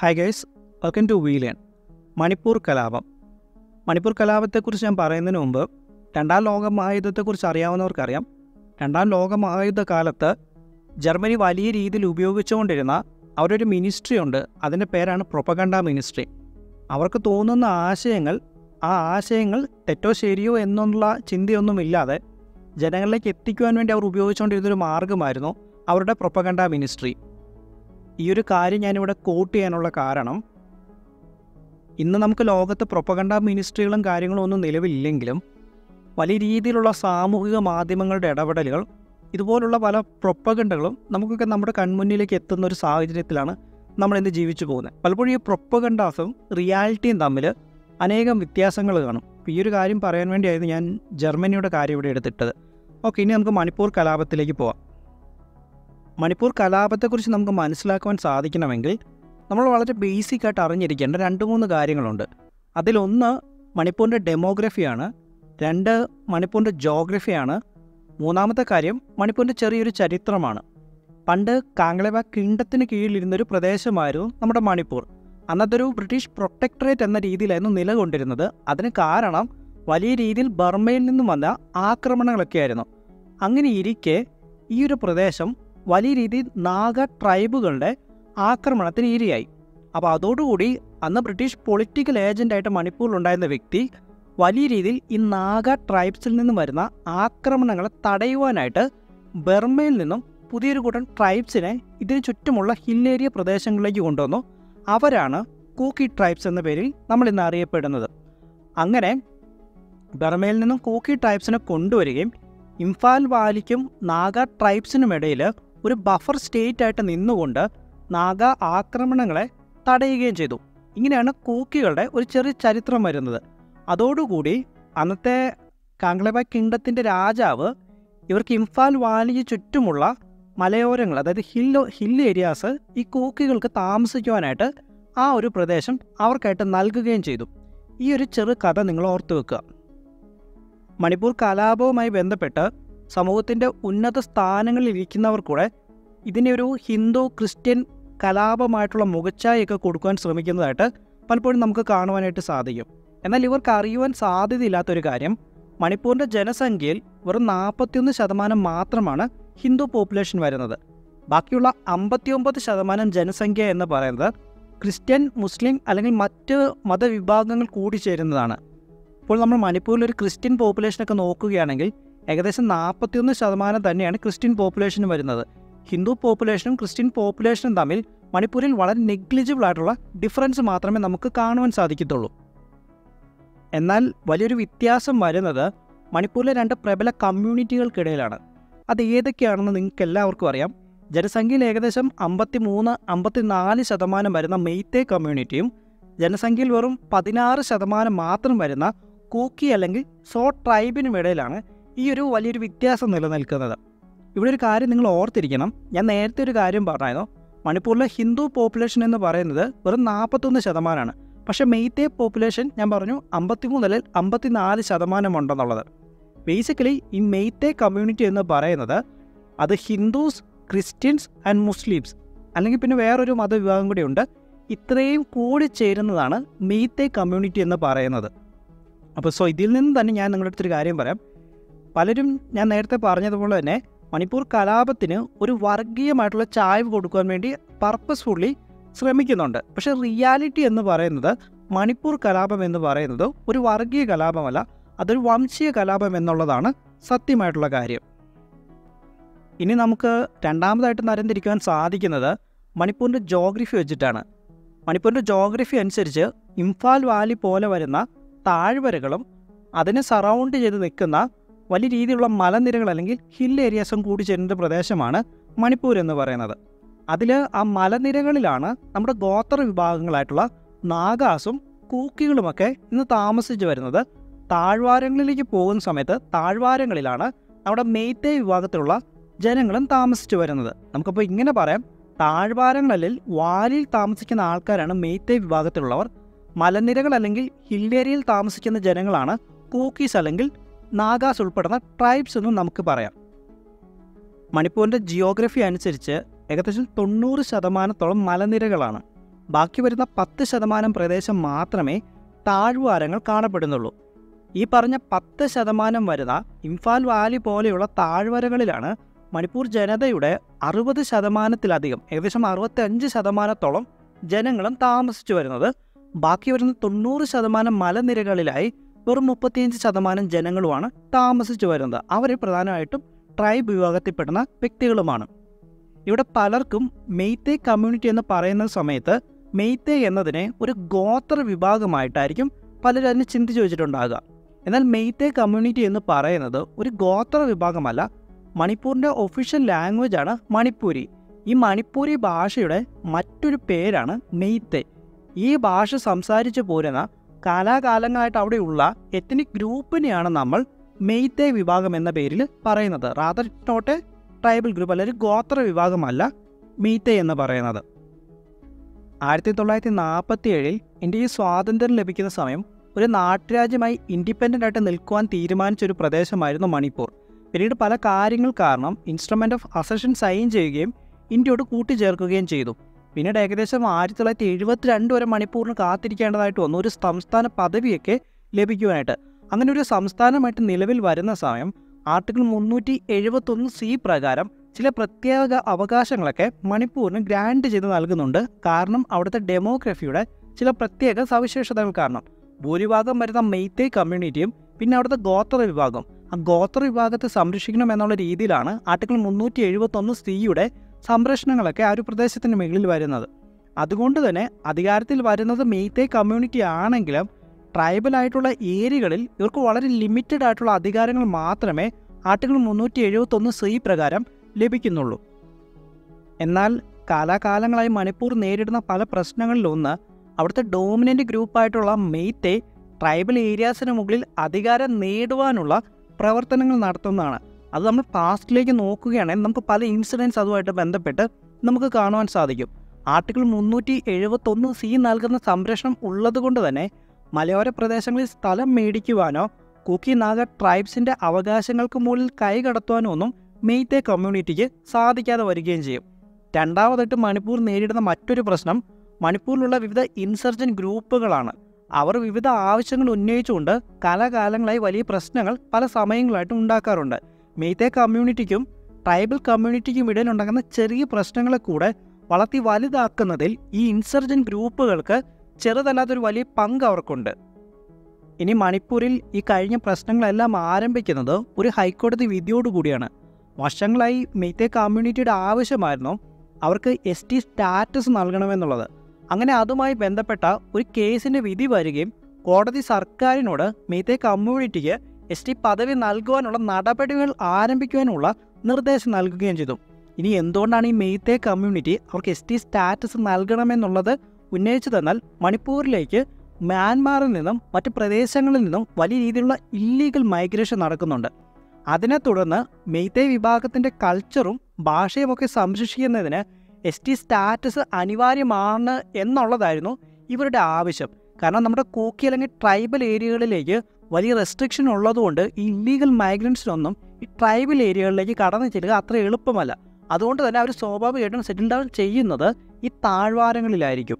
hi guys welcome to we learn Manipur കലാപം മണിപ്പൂർ കലാപത്തെക്കുറിച്ച് ഞാൻ പറയുന്നതിന് മുമ്പ് രണ്ടാം ലോക മഹായുദ്ധത്തെക്കുറിച്ച് അറിയാവുന്നവർക്കറിയാം രണ്ടാം ലോക മഹായുദ്ധ കാലത്ത് ജർമ്മനി വലിയ രീതിയിൽ ഉപയോഗിച്ചുകൊണ്ടിരുന്ന അവരൊരു മിനിസ്ട്രി ഉണ്ട് അതിൻ്റെ പേരാണ് പ്രൊപ്പഗണ്ട മിനിസ്ട്രി അവർക്ക് തോന്നുന്ന ആശയങ്ങൾ ആ ആശയങ്ങൾ തെറ്റോ ശരിയോ എന്നുള്ള ചിന്തയൊന്നുമില്ലാതെ ജനങ്ങളിലേക്ക് എത്തിക്കുവാൻ വേണ്ടി അവർ ഉപയോഗിച്ചുകൊണ്ടിരുന്നൊരു മാർഗമായിരുന്നു അവരുടെ പ്രൊപ്പഗണ്ട മിനിസ്ട്രി ഈ ഒരു കാര്യം ഞാനിവിടെ കോട്ട് ചെയ്യാനുള്ള കാരണം ഇന്ന് നമുക്ക് ലോകത്ത് പ്രൊപ്പഗണ്ട മിനിസ്ട്രികളും കാര്യങ്ങളും ഒന്നും നിലവിലില്ലെങ്കിലും വലിയ രീതിയിലുള്ള സാമൂഹിക മാധ്യമങ്ങളുടെ ഇടപെടലുകൾ ഇതുപോലുള്ള പല പ്രൊപ്പഗണ്ടകളും നമുക്കൊക്കെ നമ്മുടെ കൺമുന്നിലേക്ക് എത്തുന്ന ഒരു സാഹചര്യത്തിലാണ് നമ്മൾ ഇന്ന് ജീവിച്ചു പോകുന്നത് പലപ്പോഴും ഈ പ്രൊപ്പഗണ്ടാസും റിയാലിറ്റിയും തമ്മിൽ അനേകം വ്യത്യാസങ്ങൾ കാണും അപ്പോൾ ഈ ഒരു കാര്യം പറയാൻ വേണ്ടിയായിരുന്നു ഞാൻ ജർമ്മനിയുടെ കാര്യം ഇവിടെ എടുത്തിട്ടത് ഓക്കെ ഇനി നമുക്ക് മണിപ്പൂർ കലാപത്തിലേക്ക് പോവാം മണിപ്പൂർ കലാപത്തെക്കുറിച്ച് നമുക്ക് മനസ്സിലാക്കുവാൻ സാധിക്കണമെങ്കിൽ നമ്മൾ വളരെ ബേസിക് ആയിട്ട് അറിഞ്ഞിരിക്കേണ്ട രണ്ട് മൂന്ന് കാര്യങ്ങളുണ്ട് അതിലൊന്ന് മണിപ്പൂരിൻ്റെ ഡെമോഗ്രഫിയാണ് രണ്ട് മണിപ്പൂരിൻ്റെ ജോഗ്രഫിയാണ് മൂന്നാമത്തെ കാര്യം മണിപ്പൂരിൻ്റെ ചെറിയൊരു ചരിത്രമാണ് പണ്ട് കാങ്കളവ കിണ്ടത്തിന് കീഴിലിരുന്നൊരു പ്രദേശമായിരുന്നു നമ്മുടെ മണിപ്പൂർ അന്നത്തെ ഒരു ബ്രിട്ടീഷ് പ്രൊട്ടക്ടറേറ്റ് എന്ന രീതിയിലായിരുന്നു നിലകൊണ്ടിരുന്നത് അതിന് കാരണം വലിയ രീതിയിൽ ബർമയിൽ നിന്നും വന്ന ആക്രമണങ്ങളൊക്കെ ആയിരുന്നു അങ്ങനെ ഇരിക്കെ ഈ ഒരു പ്രദേശം വലിയ രീതിയിൽ നാഗ ട്രൈബുകളുടെ ആക്രമണത്തിന് ഇരയായി അപ്പോൾ അതോടുകൂടി അന്ന് ബ്രിട്ടീഷ് പൊളിറ്റിക്കൽ ഏജൻ്റായിട്ട് മണിപ്പൂരിലുണ്ടായിരുന്ന വ്യക്തി വലിയ രീതിയിൽ ഈ നാഗ ട്രൈബ്സിൽ നിന്നും വരുന്ന ആക്രമണങ്ങളെ തടയുവാനായിട്ട് ബർമയിൽ നിന്നും പുതിയൊരു കൂട്ടം ട്രൈബ്സിനെ ഇതിന് ചുറ്റുമുള്ള ഹിൽ ഏരിയ പ്രദേശങ്ങളിലേക്ക് കൊണ്ടുവന്നു അവരാണ് കൂക്കി ട്രൈബ്സ് എന്ന പേരിൽ നമ്മൾ ഇന്ന് അറിയപ്പെടുന്നത് അങ്ങനെ ബർമയിൽ നിന്നും കൂക്കി ട്രൈബ്സിനെ കൊണ്ടുവരികയും ഇംഫാൽ വാലിക്കും നാഗ ട്രൈബ്സിനും ഇടയിൽ ഒരു ബഫർ സ്റ്റേറ്റ് ആയിട്ട് നിന്നുകൊണ്ട് നാഗ ആക്രമണങ്ങളെ തടയുകയും ചെയ്തു ഇങ്ങനെയാണ് കൂക്കികളുടെ ഒരു ചെറിയ ചരിത്രം വരുന്നത് അതോടുകൂടി അന്നത്തെ കാങ്കളബ കിങ്ഡത്തിൻ്റെ രാജാവ് ഇവർക്ക് ഇംഫാൽ വാലിക്ക് ചുറ്റുമുള്ള മലയോരങ്ങൾ അതായത് ഹിൽ ഹിൽ ഏരിയാസ് ഈ കൂക്കികൾക്ക് താമസിക്കുവാനായിട്ട് ആ ഒരു പ്രദേശം അവർക്കായിട്ട് നൽകുകയും ചെയ്തു ഈ ഒരു ചെറു കഥ നിങ്ങൾ ഓർത്തു വെക്കുക മണിപ്പൂർ കലാപവുമായി ബന്ധപ്പെട്ട് സമൂഹത്തിൻ്റെ ഉന്നത സ്ഥാനങ്ങളിൽ ഇരിക്കുന്നവർ കൂടെ ഇതിനെ ഒരു ഹിന്ദു ക്രിസ്ത്യൻ കലാപമായിട്ടുള്ള മുഖച്ഛായൊക്കെ കൊടുക്കുവാൻ ശ്രമിക്കുന്നതായിട്ട് പലപ്പോഴും നമുക്ക് കാണുവാനായിട്ട് സാധിക്കും എന്നാൽ ഇവർക്ക് അറിയുവാൻ സാധ്യതയില്ലാത്തൊരു കാര്യം മണിപ്പൂരിൻ്റെ ജനസംഖ്യയിൽ വെറും നാൽപ്പത്തിയൊന്ന് ശതമാനം മാത്രമാണ് ഹിന്ദു പോപ്പുലേഷൻ വരുന്നത് ബാക്കിയുള്ള അമ്പത്തിയൊമ്പത് ശതമാനം ജനസംഖ്യ എന്ന് പറയുന്നത് ക്രിസ്ത്യൻ മുസ്ലിം അല്ലെങ്കിൽ മറ്റ് മതവിഭാഗങ്ങൾ കൂടിച്ചേരുന്നതാണ് ഇപ്പോൾ നമ്മൾ മണിപ്പൂരിൽ ഒരു ക്രിസ്ത്യൻ പോപ്പുലേഷനൊക്കെ നോക്കുകയാണെങ്കിൽ ഏകദേശം നാൽപ്പത്തിയൊന്ന് ശതമാനം തന്നെയാണ് ക്രിസ്ത്യൻ പോപ്പുലേഷൻ വരുന്നത് ഹിന്ദു പോപ്പുലേഷനും ക്രിസ്ത്യൻ പോപ്പുലേഷനും തമ്മിൽ മണിപ്പൂരിൽ വളരെ നെഗ്ലിജിബിൾ ആയിട്ടുള്ള ഡിഫറൻസ് മാത്രമേ നമുക്ക് കാണുവാൻ സാധിക്കത്തുള്ളൂ എന്നാൽ വലിയൊരു വ്യത്യാസം വരുന്നത് മണിപ്പൂരിലെ രണ്ട് പ്രബല കമ്മ്യൂണിറ്റികൾക്കിടയിലാണ് അത് ഏതൊക്കെയാണെന്ന് നിങ്ങൾക്ക് എല്ലാവർക്കും അറിയാം ജനസംഖ്യയിൽ ഏകദേശം അമ്പത്തി മൂന്ന് അമ്പത്തിനാല് ശതമാനം വരുന്ന മെയ്ത്തേ കമ്മ്യൂണിറ്റിയും ജനസംഖ്യയിൽ വെറും പതിനാറ് ശതമാനം മാത്രം വരുന്ന കൂക്കി അല്ലെങ്കിൽ സോ ട്രൈബിനും ഇടയിലാണ് ഈ ഒരു വലിയൊരു വ്യത്യാസം നിലനിൽക്കുന്നത് ഇവിടെ ഒരു കാര്യം നിങ്ങൾ ഓർത്തിരിക്കണം ഞാൻ നേരത്തെ ഒരു കാര്യം പറഞ്ഞായിരുന്നു മണിപ്പൂരിലെ ഹിന്ദു പോപ്പുലേഷൻ എന്ന് പറയുന്നത് വെറും നാൽപ്പത്തൊന്ന് ശതമാനമാണ് പക്ഷേ മെയ്ത്തേ പോപ്പുലേഷൻ ഞാൻ പറഞ്ഞു അമ്പത്തിമൂന്ന് അല്ലെങ്കിൽ അമ്പത്തിനാല് ശതമാനം ഉണ്ടെന്നുള്ളത് ബേസിക്കലി ഈ മെയ്ത്തേ കമ്മ്യൂണിറ്റി എന്ന് പറയുന്നത് അത് ഹിന്ദുസ് ക്രിസ്ത്യൻസ് ആൻഡ് മുസ്ലിംസ് അല്ലെങ്കിൽ പിന്നെ വേറൊരു മതവിഭാഗം കൂടിയുണ്ട് ഇത്രയും കൂടി ചേരുന്നതാണ് മെയ്ത്തേ കമ്മ്യൂണിറ്റി എന്ന് പറയുന്നത് അപ്പോൾ സോ ഇതിൽ നിന്ന് തന്നെ ഞാൻ നിങ്ങളുടെ അടുത്തൊരു കാര്യം പറയാം പലരും ഞാൻ നേരത്തെ പറഞ്ഞതുപോലെ തന്നെ മണിപ്പൂർ കലാപത്തിന് ഒരു വർഗീയമായിട്ടുള്ള ചായ്വ് കൊടുക്കാൻ വേണ്ടി പർപ്പസ്ഫുള്ളി ശ്രമിക്കുന്നുണ്ട് പക്ഷേ റിയാലിറ്റി എന്ന് പറയുന്നത് മണിപ്പൂർ കലാപം എന്ന് പറയുന്നത് ഒരു വർഗീയ കലാപമല്ല അതൊരു വംശീയ കലാപം എന്നുള്ളതാണ് സത്യമായിട്ടുള്ള കാര്യം ഇനി നമുക്ക് രണ്ടാമതായിട്ട് തരംതിരിക്കുവാൻ സാധിക്കുന്നത് മണിപ്പൂരിൻ്റെ ജോഗ്രഫി വെച്ചിട്ടാണ് മണിപ്പൂരിൻ്റെ ജോഗ്രഫി അനുസരിച്ച് ഇംഫാൽ വാലി പോലെ വരുന്ന താഴ്വരകളും അതിനെ സറൗണ്ട് ചെയ്ത് നിൽക്കുന്ന വലിയ രീതിയിലുള്ള മലനിരകൾ അല്ലെങ്കിൽ ഹിൽ ഏരിയാസും കൂടി ചേരുന്ന പ്രദേശമാണ് മണിപ്പൂർ എന്ന് പറയുന്നത് അതിൽ ആ മലനിരകളിലാണ് നമ്മുടെ ഗോത്ര വിഭാഗങ്ങളായിട്ടുള്ള നാഗാസും കൂക്കികളുമൊക്കെ ഇന്ന് താമസിച്ചു വരുന്നത് താഴ്വാരങ്ങളിലേക്ക് പോകുന്ന സമയത്ത് താഴ്വാരങ്ങളിലാണ് നമ്മുടെ മെയ്ത്തേ വിഭാഗത്തിലുള്ള ജനങ്ങളും താമസിച്ചു വരുന്നത് നമുക്കപ്പോൾ ഇങ്ങനെ പറയാം താഴ്വാരങ്ങളിൽ വാലിൽ താമസിക്കുന്ന ആൾക്കാരാണ് മെയ്ത്തേ വിഭാഗത്തിലുള്ളവർ മലനിരകൾ അല്ലെങ്കിൽ ഹിൽ ഏരിയയിൽ താമസിക്കുന്ന ജനങ്ങളാണ് കൂക്കീസ് അല്ലെങ്കിൽ നാഗാസ് ഉൾപ്പെടുന്ന ട്രൈബ്സ് എന്നും നമുക്ക് പറയാം മണിപ്പൂരിൻ്റെ ജിയോഗ്രഫി അനുസരിച്ച് ഏകദേശം തൊണ്ണൂറ് ശതമാനത്തോളം മലനിരകളാണ് ബാക്കി വരുന്ന പത്ത് ശതമാനം പ്രദേശം മാത്രമേ താഴ്വാരങ്ങൾ കാണപ്പെടുന്നുള്ളൂ ഈ പറഞ്ഞ പത്ത് ശതമാനം വരുന്ന ഇംഫാൽ വാലി പോലെയുള്ള താഴ്വരകളിലാണ് മണിപ്പൂർ ജനതയുടെ അറുപത് ശതമാനത്തിലധികം ഏകദേശം അറുപത്തഞ്ച് ശതമാനത്തോളം ജനങ്ങളും താമസിച്ചു വരുന്നത് ബാക്കി വരുന്ന തൊണ്ണൂറ് ശതമാനം മലനിരകളിലായി വെറും മുപ്പത്തിയഞ്ച് ശതമാനം ജനങ്ങളുമാണ് താമസിച്ചു വരുന്നത് അവർ പ്രധാനമായിട്ടും ട്രൈബ് വിഭാഗത്തിൽപ്പെടുന്ന വ്യക്തികളുമാണ് ഇവിടെ പലർക്കും മെയ്ത്തേ കമ്മ്യൂണിറ്റി എന്ന് പറയുന്ന സമയത്ത് മെയ്ത്തേ എന്നതിനെ ഒരു ഗോത്ര വിഭാഗമായിട്ടായിരിക്കും പലരും അതിനെ ചിന്തിച്ചു വെച്ചിട്ടുണ്ടാകുക എന്നാൽ മെയ്ത്തേ കമ്മ്യൂണിറ്റി എന്ന് പറയുന്നത് ഒരു ഗോത്ര വിഭാഗമല്ല മണിപ്പൂരിൻ്റെ ഒഫീഷ്യൽ ലാംഗ്വേജ് ആണ് മണിപ്പൂരി ഈ മണിപ്പൂരി ഭാഷയുടെ മറ്റൊരു പേരാണ് മെയ്ത്തേ ഈ ഭാഷ സംസാരിച്ചു പോരുന്ന കാലാകാലങ്ങളായിട്ട് അവിടെയുള്ള എത്നിക് ഗ്രൂപ്പിനെയാണ് നമ്മൾ മെയ്ത്തേ വിഭാഗം എന്ന പേരിൽ പറയുന്നത് rather not a tribal group അല്ലെങ്കിൽ ഗോത്ര വിഭാഗമല്ല മെയ്ത്തേ എന്ന് പറയുന്നത് ആയിരത്തി തൊള്ളായിരത്തി നാൽപ്പത്തി ഏഴിൽ ഇന്ത്യയിൽ സ്വാതന്ത്ര്യം ലഭിക്കുന്ന സമയം ഒരു നാട്ടുരാജ്യമായി ഇൻഡിപെൻഡൻ്റ് ആയിട്ട് നിൽക്കുവാൻ തീരുമാനിച്ച ഒരു പ്രദേശമായിരുന്നു മണിപ്പൂർ പിന്നീട് പല കാര്യങ്ങൾ കാരണം ഇൻസ്ട്രുമെൻ്റ് ഓഫ് അസഷൻ സൈൻ ചെയ്യുകയും ഇന്ത്യയോട് കൂട്ടിച്ചേർക്കുകയും ചെയ്തു പിന്നീട് ഏകദേശം ആയിരത്തി തൊള്ളായിരത്തി എഴുപത്തിരണ്ട് വരെ മണിപ്പൂരിന് കാത്തിരിക്കേണ്ടതായിട്ട് വന്നു ഒരു സംസ്ഥാന പദവിയൊക്കെ ലഭിക്കുവാനായിട്ട് അങ്ങനെ ഒരു സംസ്ഥാനമായിട്ട് നിലവിൽ വരുന്ന സമയം ആർട്ടിക്കിൾ മുന്നൂറ്റി എഴുപത്തൊന്ന് സി പ്രകാരം ചില പ്രത്യേക അവകാശങ്ങളൊക്കെ മണിപ്പൂരിന് ഗ്രാൻഡ് ചെയ്ത് നൽകുന്നുണ്ട് കാരണം അവിടുത്തെ ഡെമോഗ്രഫിയുടെ ചില പ്രത്യേക സവിശേഷതകൾ കാരണം ഭൂരിഭാഗം വരുന്ന മെയ്ത്തേ കമ്മ്യൂണിറ്റിയും പിന്നെ അവിടുത്തെ ഗോത്ര വിഭാഗം ആ ഗോത്ര വിഭാഗത്തെ സംരക്ഷിക്കണം എന്നുള്ള രീതിയിലാണ് ആർട്ടിക്കിൾ മുന്നൂറ്റി എഴുപത്തൊന്ന് സിയുടെ സംരക്ഷണങ്ങളൊക്കെ ആ ഒരു പ്രദേശത്തിന് മുകളിൽ വരുന്നത് അതുകൊണ്ട് തന്നെ അധികാരത്തിൽ വരുന്നത് മെയ്ത്തേ കമ്മ്യൂണിറ്റി ആണെങ്കിലും ട്രൈബൽ ആയിട്ടുള്ള ഏരിയകളിൽ ഇവർക്ക് വളരെ ലിമിറ്റഡ് ആയിട്ടുള്ള അധികാരങ്ങൾ മാത്രമേ ആർട്ടിക്കിൾ മുന്നൂറ്റി എഴുപത്തൊന്ന് സി പ്രകാരം ലഭിക്കുന്നുള്ളൂ എന്നാൽ കാലാകാലങ്ങളായി മണിപ്പൂർ നേരിടുന്ന പല പ്രശ്നങ്ങളിലൊന്ന് അവിടുത്തെ ഡോമിനൻ്റ് ഗ്രൂപ്പായിട്ടുള്ള മെയ്ത്തെ ട്രൈബൽ ഏരിയാസിന് മുകളിൽ അധികാരം നേടുവാനുള്ള പ്രവർത്തനങ്ങൾ നടത്തുന്നതാണ് അത് നമ്മൾ പാസ്റ്റിലേക്ക് നോക്കുകയാണെങ്കിൽ നമുക്ക് പല ഇൻസിഡൻസ് അതുമായിട്ട് ബന്ധപ്പെട്ട് നമുക്ക് കാണുവാൻ സാധിക്കും ആർട്ടിക്കിൾ മുന്നൂറ്റി എഴുപത്തൊന്ന് സി നൽകുന്ന സംരക്ഷണം ഉള്ളതുകൊണ്ട് തന്നെ മലയോര പ്രദേശങ്ങളിൽ സ്ഥലം മേടിക്കുവാനോ കുക്കി നാഗ ട്രൈബ്സിൻ്റെ അവകാശങ്ങൾക്ക് മുകളിൽ കൈകടത്തുവാനോ ഒന്നും മെയ്ത്തെ കമ്മ്യൂണിറ്റിക്ക് സാധിക്കാതെ വരികയും ചെയ്യും രണ്ടാമതായിട്ട് മണിപ്പൂർ നേരിടുന്ന മറ്റൊരു പ്രശ്നം മണിപ്പൂരിലുള്ള വിവിധ ഇൻസർജൻ ഗ്രൂപ്പുകളാണ് അവർ വിവിധ ആവശ്യങ്ങൾ ഉന്നയിച്ചുകൊണ്ട് കാലാകാലങ്ങളായി വലിയ പ്രശ്നങ്ങൾ പല സമയങ്ങളായിട്ട് ഉണ്ടാക്കാറുണ്ട് മെയ്ത്തെ കമ്മ്യൂണിറ്റിക്കും ട്രൈബൽ കമ്മ്യൂണിറ്റിക്കും ഇടയിലുണ്ടാകുന്ന ചെറിയ പ്രശ്നങ്ങളെ കൂടെ വളർത്തി വലുതാക്കുന്നതിൽ ഈ ഇൻസർജൻ ഗ്രൂപ്പുകൾക്ക് ചെറുതല്ലാത്തൊരു വലിയ പങ്ക് അവർക്കുണ്ട് ഇനി മണിപ്പൂരിൽ ഈ കഴിഞ്ഞ പ്രശ്നങ്ങളെല്ലാം ആരംഭിക്കുന്നത് ഒരു ഹൈക്കോടതി വിധിയോടുകൂടിയാണ് വർഷങ്ങളായി മെയ്ത്തെ കമ്മ്യൂണിറ്റിയുടെ ആവശ്യമായിരുന്നു അവർക്ക് എസ് ടി സ്റ്റാറ്റസ് നൽകണമെന്നുള്ളത് അങ്ങനെ അതുമായി ബന്ധപ്പെട്ട ഒരു കേസിൻ്റെ വിധി വരികയും കോടതി സർക്കാരിനോട് മെയ്ത്തെ കമ്മ്യൂണിറ്റിക്ക് എസ് ടി പദവി നൽകുവാനുള്ള നടപടികൾ ആരംഭിക്കുവാനുള്ള നിർദ്ദേശം നൽകുകയും ചെയ്തു ഇനി എന്തുകൊണ്ടാണ് ഈ മെയ്ത്തെ കമ്മ്യൂണിറ്റി അവർക്ക് എസ് ടി സ്റ്റാറ്റസ് നൽകണമെന്നുള്ളത് ഉന്നയിച്ചു തന്നാൽ മണിപ്പൂരിലേക്ക് മ്യാൻമാറിൽ നിന്നും മറ്റ് പ്രദേശങ്ങളിൽ നിന്നും വലിയ രീതിയിലുള്ള ഇല്ലീഗൽ മൈഗ്രേഷൻ നടക്കുന്നുണ്ട് അതിനെ തുടർന്ന് മെയ്തേ വിഭാഗത്തിൻ്റെ കൾച്ചറും ഭാഷയുമൊക്കെ സംരക്ഷിക്കുന്നതിന് എസ് ടി സ്റ്റാറ്റസ് അനിവാര്യമാണ് എന്നുള്ളതായിരുന്നു ഇവരുടെ ആവശ്യം കാരണം നമ്മുടെ കൂക്കി അല്ലെങ്കിൽ ട്രൈബൽ ഏരിയകളിലേക്ക് വലിയ റെസ്ട്രിക്ഷൻ ഉള്ളതുകൊണ്ട് ഈ ഇല്ലീഗൽ മൈഗ്രൻസിനൊന്നും ഈ ട്രൈബൽ ഏരിയകളിലേക്ക് കടന്നു ചെല്ലുക അത്ര എളുപ്പമല്ല അതുകൊണ്ട് തന്നെ അവർ സ്വാഭാവികമായിട്ടും സെറ്റിൽ ഡൗൺ ചെയ്യുന്നത് ഈ താഴ്വാരങ്ങളിലായിരിക്കും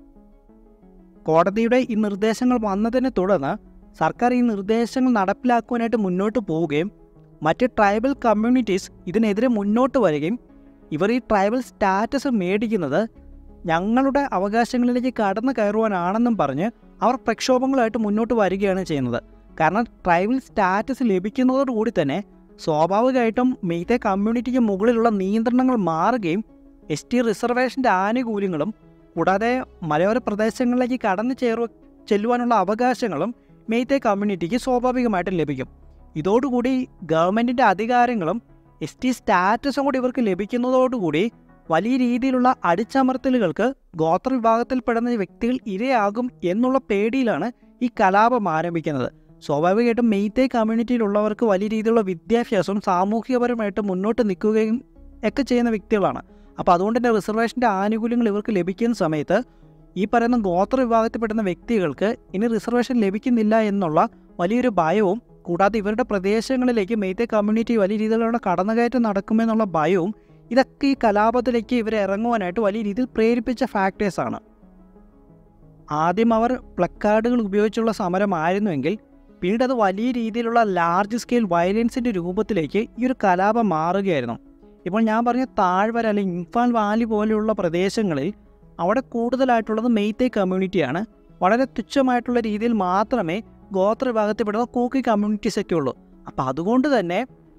കോടതിയുടെ ഈ നിർദ്ദേശങ്ങൾ വന്നതിനെ തുടർന്ന് സർക്കാർ ഈ നിർദ്ദേശങ്ങൾ നടപ്പിലാക്കുവാനായിട്ട് മുന്നോട്ട് പോവുകയും മറ്റ് ട്രൈബൽ കമ്മ്യൂണിറ്റീസ് ഇതിനെതിരെ മുന്നോട്ട് വരികയും ഇവർ ഈ ട്രൈബൽ സ്റ്റാറ്റസ് മേടിക്കുന്നത് ഞങ്ങളുടെ അവകാശങ്ങളിലേക്ക് കടന്നു കയറുവാനാണെന്നും പറഞ്ഞ് അവർ പ്രക്ഷോഭങ്ങളായിട്ട് മുന്നോട്ട് വരികയാണ് ചെയ്യുന്നത് കാരണം ട്രൈബൽ സ്റ്റാറ്റസ് ലഭിക്കുന്നതോടുകൂടി തന്നെ സ്വാഭാവികമായിട്ടും മെയ്ത്തെ കമ്മ്യൂണിറ്റിക്ക് മുകളിലുള്ള നിയന്ത്രണങ്ങൾ മാറുകയും എസ് ടി റിസർവേഷൻ്റെ ആനുകൂല്യങ്ങളും കൂടാതെ മലയോര പ്രദേശങ്ങളിലേക്ക് കടന്നു ചേർവ ചെല്ലുവാനുള്ള അവകാശങ്ങളും മെയ്ത്തെ കമ്മ്യൂണിറ്റിക്ക് സ്വാഭാവികമായിട്ടും ലഭിക്കും ഇതോടുകൂടി ഗവൺമെൻറ്റിൻ്റെ അധികാരങ്ങളും എസ് ടി സ്റ്റാറ്റസും കൂടി ഇവർക്ക് ലഭിക്കുന്നതോടുകൂടി വലിയ രീതിയിലുള്ള അടിച്ചമർത്തലുകൾക്ക് ഗോത്ര വിഭാഗത്തിൽപ്പെടുന്ന വ്യക്തികൾ ഇരയാകും എന്നുള്ള പേടിയിലാണ് ഈ കലാപം ആരംഭിക്കുന്നത് സ്വാഭാവികമായിട്ടും മെയ്ത്തേ കമ്മ്യൂണിറ്റിയിലുള്ളവർക്ക് വലിയ രീതിയിലുള്ള വിദ്യാഭ്യാസവും സാമൂഹികപരമായിട്ട് മുന്നോട്ട് നിൽക്കുകയും ഒക്കെ ചെയ്യുന്ന വ്യക്തികളാണ് അപ്പോൾ അതുകൊണ്ട് തന്നെ റിസർവേഷൻ്റെ ആനുകൂല്യങ്ങൾ ഇവർക്ക് ലഭിക്കുന്ന സമയത്ത് ഈ പറയുന്ന ഗോത്ര വിഭാഗത്തിൽപ്പെടുന്ന വ്യക്തികൾക്ക് ഇനി റിസർവേഷൻ ലഭിക്കുന്നില്ല എന്നുള്ള വലിയൊരു ഭയവും കൂടാതെ ഇവരുടെ പ്രദേശങ്ങളിലേക്ക് മെയ്ത്തെ കമ്മ്യൂണിറ്റി വലിയ രീതിയിലുള്ള കടന്നുകയറ്റം നടക്കുമെന്നുള്ള ഭയവും ഇതൊക്കെ ഈ കലാപത്തിലേക്ക് ഇവരെ ഇറങ്ങുവാനായിട്ട് വലിയ രീതിയിൽ പ്രേരിപ്പിച്ച ഫാക്ടേഴ്സാണ് ആദ്യം അവർ പ്ലക്കാർഡുകൾ ഉപയോഗിച്ചുള്ള സമരമായിരുന്നുവെങ്കിൽ പിന്നീട് അത് വലിയ രീതിയിലുള്ള ലാർജ് സ്കെയിൽ വയലൻസിൻ്റെ രൂപത്തിലേക്ക് ഈ ഒരു കലാപം മാറുകയായിരുന്നു ഇപ്പോൾ ഞാൻ പറഞ്ഞ താഴ്വര അല്ലെങ്കിൽ ഇംഫാൽ വാലി പോലെയുള്ള പ്രദേശങ്ങളിൽ അവിടെ കൂടുതലായിട്ടുള്ളത് മെയ്തേ കമ്മ്യൂണിറ്റിയാണ് വളരെ തുച്ഛമായിട്ടുള്ള രീതിയിൽ മാത്രമേ ഗോത്ര വിഭാഗത്തിൽപ്പെടുന്ന കൂക്കി കമ്മ്യൂണിറ്റീസ് ഒക്കെ ഉള്ളൂ അപ്പോൾ അതുകൊണ്ട് തന്നെ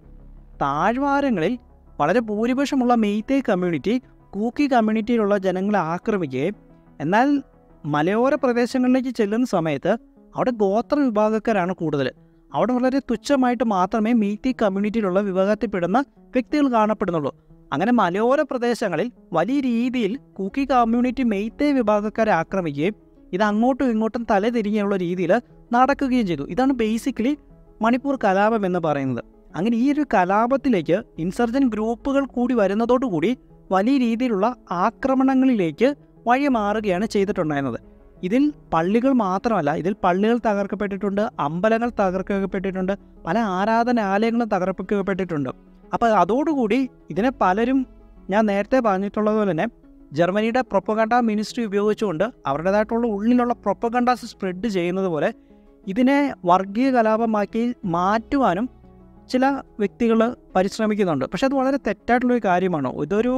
താഴ്വാരങ്ങളിൽ വളരെ ഭൂരിപക്ഷമുള്ള മെയ്തേ കമ്മ്യൂണിറ്റി കൂക്കി കമ്മ്യൂണിറ്റിയിലുള്ള ജനങ്ങളെ ആക്രമിക്കുകയും എന്നാൽ മലയോര പ്രദേശങ്ങളിലേക്ക് ചെല്ലുന്ന സമയത്ത് അവിടെ ഗോത്ര വിഭാഗക്കാരാണ് കൂടുതൽ അവിടെ വളരെ തുച്ഛമായിട്ട് മാത്രമേ മീറ്റി കമ്മ്യൂണിറ്റിയിലുള്ള വിഭാഗത്തിൽപ്പെടുന്ന വ്യക്തികൾ കാണപ്പെടുന്നുള്ളൂ അങ്ങനെ മലയോര പ്രദേശങ്ങളിൽ വലിയ രീതിയിൽ കൂക്കി കമ്മ്യൂണിറ്റി മെയ്ത്തേ വിഭാഗക്കാരെ ആക്രമിക്കുകയും ഇത് അങ്ങോട്ടും ഇങ്ങോട്ടും തലതിരിഞ്ഞുള്ള രീതിയിൽ നടക്കുകയും ചെയ്തു ഇതാണ് ബേസിക്കലി മണിപ്പൂർ കലാപം എന്ന് പറയുന്നത് അങ്ങനെ ഈ ഒരു കലാപത്തിലേക്ക് ഇൻസർജൻ ഗ്രൂപ്പുകൾ കൂടി വരുന്നതോടുകൂടി വലിയ രീതിയിലുള്ള ആക്രമണങ്ങളിലേക്ക് വഴി മാറുകയാണ് ചെയ്തിട്ടുണ്ടായിരുന്നത് ഇതിൽ പള്ളികൾ മാത്രമല്ല ഇതിൽ പള്ളികൾ തകർക്കപ്പെട്ടിട്ടുണ്ട് അമ്പലങ്ങൾ തകർക്കപ്പെട്ടിട്ടുണ്ട് പല ആരാധനാലയങ്ങളും തകർക്കപ്പെട്ടിട്ടുണ്ട് അപ്പോൾ അതോടുകൂടി ഇതിനെ പലരും ഞാൻ നേരത്തെ പറഞ്ഞിട്ടുള്ളത് തന്നെ ജർമ്മനിയുടെ പ്രൊപ്പഗണ്ട മിനിസ്ട്രി ഉപയോഗിച്ചുകൊണ്ട് അവരുടേതായിട്ടുള്ള ഉള്ളിലുള്ള പ്രൊപ്പഗണ്ടാസ് സ്പ്രെഡ് ചെയ്യുന്നത് പോലെ ഇതിനെ വർഗീയ കലാപമാക്കി മാറ്റുവാനും ചില വ്യക്തികൾ പരിശ്രമിക്കുന്നുണ്ട് പക്ഷെ അത് വളരെ തെറ്റായിട്ടുള്ളൊരു കാര്യമാണ് ഇതൊരു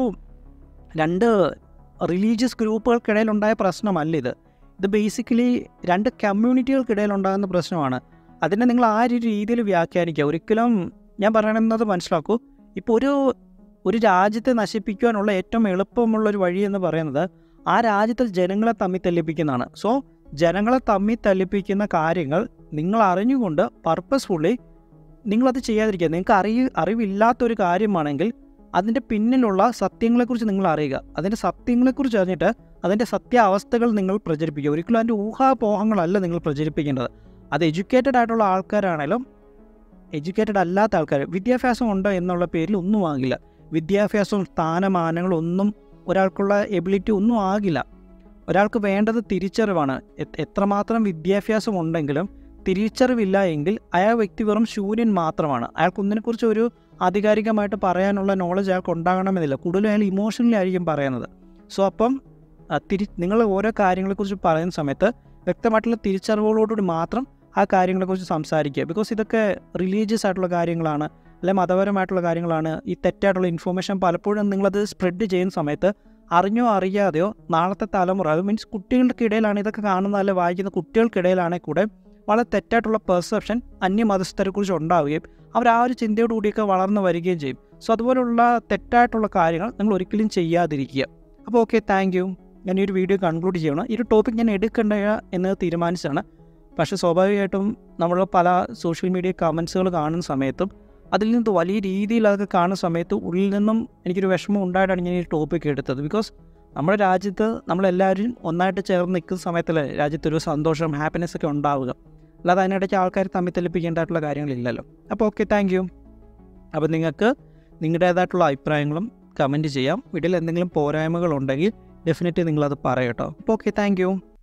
രണ്ട് റിലീജിയസ് ഗ്രൂപ്പുകൾക്കിടയിൽ ഉണ്ടായ പ്രശ്നമല്ല ഇത് ഇത് ബേസിക്കലി രണ്ട് കമ്മ്യൂണിറ്റികൾക്കിടയിൽ ഉണ്ടാകുന്ന പ്രശ്നമാണ് അതിനെ നിങ്ങൾ ആ ഒരു രീതിയിൽ വ്യാഖ്യാനിക്കുക ഒരിക്കലും ഞാൻ പറയണമെന്നത് മനസ്സിലാക്കൂ ഇപ്പോൾ ഒരു ഒരു രാജ്യത്തെ നശിപ്പിക്കുവാനുള്ള ഏറ്റവും എളുപ്പമുള്ള ഒരു വഴി എന്ന് പറയുന്നത് ആ രാജ്യത്തിൽ ജനങ്ങളെ തമ്മിൽ തല്ലിപ്പിക്കുന്നതാണ് സോ ജനങ്ങളെ തമ്മിൽ തല്ലിപ്പിക്കുന്ന കാര്യങ്ങൾ നിങ്ങൾ അറിഞ്ഞുകൊണ്ട് പർപ്പസ്ഫുള്ളി നിങ്ങളത് ചെയ്യാതിരിക്കുക നിങ്ങൾക്ക് അറിയ അറിവില്ലാത്തൊരു കാര്യമാണെങ്കിൽ അതിൻ്റെ പിന്നിലുള്ള സത്യങ്ങളെക്കുറിച്ച് നിങ്ങൾ അറിയുക അതിൻ്റെ സത്യങ്ങളെക്കുറിച്ച് അറിഞ്ഞിട്ട് അതിൻ്റെ സത്യാവസ്ഥകൾ നിങ്ങൾ പ്രചരിപ്പിക്കുക ഒരിക്കലും അതിൻ്റെ ഊഹാപോഹങ്ങളല്ല നിങ്ങൾ പ്രചരിപ്പിക്കേണ്ടത് അത് എഡ്യൂക്കേറ്റഡ് ആയിട്ടുള്ള ആൾക്കാരാണേലും എഡ്യൂക്കേറ്റഡ് അല്ലാത്ത ആൾക്കാർ വിദ്യാഭ്യാസം ഉണ്ട് എന്നുള്ള പേരിൽ ഒന്നും ആകില്ല വിദ്യാഭ്യാസവും സ്ഥാനമാനങ്ങളും ഒന്നും ഒരാൾക്കുള്ള എബിലിറ്റി ഒന്നും ആകില്ല ഒരാൾക്ക് വേണ്ടത് തിരിച്ചറിവാണ് എ- എത്രമാത്രം വിദ്യാഭ്യാസം ഉണ്ടെങ്കിലും തിരിച്ചറിവില്ല എങ്കിൽ അയാൾ വ്യക്തി വെറും ശൂന്യൻ മാത്രമാണ് അയാൾക്ക് ഒന്നിനെക്കുറിച്ച് ഒരു ആധികാരികമായിട്ട് പറയാനുള്ള നോളജ് അയാൾക്ക് ഉണ്ടാകണമെന്നില്ല കൂടുതലും അയാൾ ഇമോഷണലി ആയിരിക്കും പറയുന്നത് സോ അപ്പം ആ, തിരി നിങ്ങൾ ഓരോ കാര്യങ്ങളെക്കുറിച്ച് പറയുന്ന സമയത്ത് വ്യക്തമായിട്ടുള്ള തിരിച്ചറിവുകളോടുകൂടി മാത്രം ആ കാര്യങ്ങളെക്കുറിച്ച് സംസാരിക്കുക ബിക്കോസ് ഇതൊക്കെ റിലീജിയസ് ആയിട്ടുള്ള കാര്യങ്ങളാണ് അല്ലെങ്കിൽ മതപരമായിട്ടുള്ള കാര്യങ്ങളാണ് ഈ തെറ്റായിട്ടുള്ള ഇൻഫോർമേഷൻ പലപ്പോഴും നിങ്ങളത് സ്പ്രെഡ് ചെയ്യുന്ന സമയത്ത് അറിഞ്ഞോ അറിയാതെയോ നാളത്തെ തലമുറ അത് മീൻസ് കുട്ടികളുടെ ഇടയിലാണ് ഇതൊക്കെ കാണുന്ന അല്ലെങ്കിൽ വായിക്കുന്ന കുട്ടികൾക്കിടയിലാണെങ്കിൽ കൂടെ വളരെ തെറ്റായിട്ടുള്ള പെർസെപ്ഷൻ അന്യമതസ്ഥരെക്കുറിച്ച് ഉണ്ടാവുകയും അവർ ആ ഒരു ചിന്തയോടുകൂടിയൊക്കെ വളർന്നു വരികയും ചെയ്യും സോ അതുപോലുള്ള തെറ്റായിട്ടുള്ള കാര്യങ്ങൾ നിങ്ങൾ ഒരിക്കലും ചെയ്യാതിരിക്കുക അപ്പോൾ ഓക്കെ താങ്ക് യു ഞാൻ ഈ ഒരു വീഡിയോ കൺക്ലൂഡ് ചെയ്യണം ഈ ഒരു ടോപ്പിക് ഞാൻ എടുക്കേണ്ട എന്ന് തീരുമാനിച്ചതാണ് പക്ഷേ സ്വാഭാവികമായിട്ടും നമ്മൾ പല സോഷ്യൽ മീഡിയ കമൻസുകൾ കാണുന്ന സമയത്തും അതിൽ നിന്ന് വലിയ രീതിയിൽ അതൊക്കെ കാണുന്ന സമയത്ത് ഉള്ളിൽ നിന്നും എനിക്കൊരു വിഷമം ഉണ്ടായിട്ടാണ് ഞാൻ ഈ ടോപ്പിക് എടുത്തത് ബിക്കോസ് നമ്മുടെ രാജ്യത്ത് നമ്മളെല്ലാവരും ഒന്നായിട്ട് ചേർന്ന് നിൽക്കുന്ന സമയത്തല്ലേ രാജ്യത്തൊരു സന്തോഷം ഹാപ്പിനെസ് ഒക്കെ ഉണ്ടാവുക അല്ലാതെ അതിനിടയ്ക്ക് ആൾക്കാർ തമ്മിൽ തെളിപ്പിക്കേണ്ടതായിട്ടുള്ള കാര്യങ്ങളില്ലല്ലോ അപ്പോൾ ഓക്കെ താങ്ക് യു അപ്പോൾ നിങ്ങൾക്ക് നിങ്ങളുടേതായിട്ടുള്ള അഭിപ്രായങ്ങളും കമൻറ്റ് ചെയ്യാം വീട്ടിൽ എന്തെങ്കിലും പോരായ്മകൾ ഉണ്ടെങ്കിൽ ഡെഫിനറ്റ്ലി നിങ്ങളത് പറയട്ടോ അപ്പോൾ ഓക്കെ താങ്ക് യു